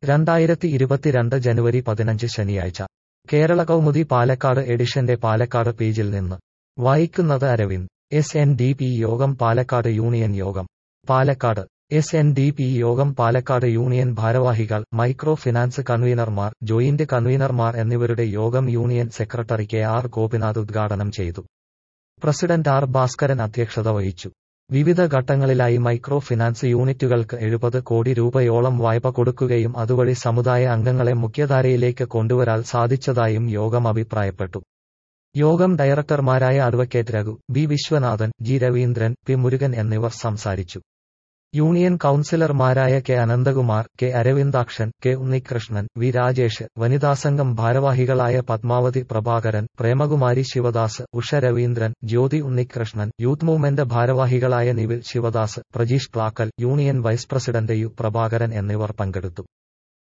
രണ്ടായിരത്തി ഇരുപത്തിരണ്ട് ജനുവരി പതിനഞ്ച് ശനിയാഴ്ച കേരള കൗമുദി പാലക്കാട് എഡിഷന്റെ പാലക്കാട് പേജിൽ നിന്ന് വായിക്കുന്നത് Aravind S N D P യോഗം പാലക്കാട് യൂണിയൻ യോഗം Palakkad S N D P യോഗം പാലക്കാട് യൂണിയൻ ഭാരവാഹികൾ മൈക്രോ ഫിനാൻസ് കൺവീനർമാർ ജോയിന്റ് കൺവീനർമാർ എന്നിവരുടെ യോഗം union secretary K R Gopinath ഉദ്ഘാടനം ചെയ്തു പ്രസിഡന്റ് ആർ ഭാസ്കരൻ അധ്യക്ഷത വഹിച്ചു വിവിധ ഘട്ടങ്ങളിലായി മൈക്രോ ഫിനാൻസ് യൂണിറ്റുകൾക്ക് എഴുപത് കോടി രൂപയോളം വായ്പ കൊടുക്കുകയും അതുവഴി സമുദായ അംഗങ്ങളെ മുഖ്യധാരയിലേക്ക് കൊണ്ടുവരാൻ സാധിച്ചതായും യോഗം അഭിപ്രായപ്പെട്ടു യോഗം ഡയറക്ടർമാരായ advocate Raghu B Viswanathan G Raveendran P Murugan എന്നിവർ സംസാരിച്ചു യൂണിയൻ കൌൺസിലർമാരായ K Ananthakumar K Aravindakshan K Unnikrishnan V Rajesh വനിതാസംഘം ഭാരവാഹികളായ പത്മാവതി പ്രഭാകരൻ പ്രേമകുമാരി ശിവദാസ് ഉഷ രവീന്ദ്രൻ ജ്യോതി ഉണ്ണികൃഷ്ണൻ യൂത്ത് മൂവ്മെന്റ് ഭാരവാഹികളായ Nivil Sivadas Prajeesh Plackal union vice president U Prabhakaran എന്നിവർ പങ്കെടുത്തു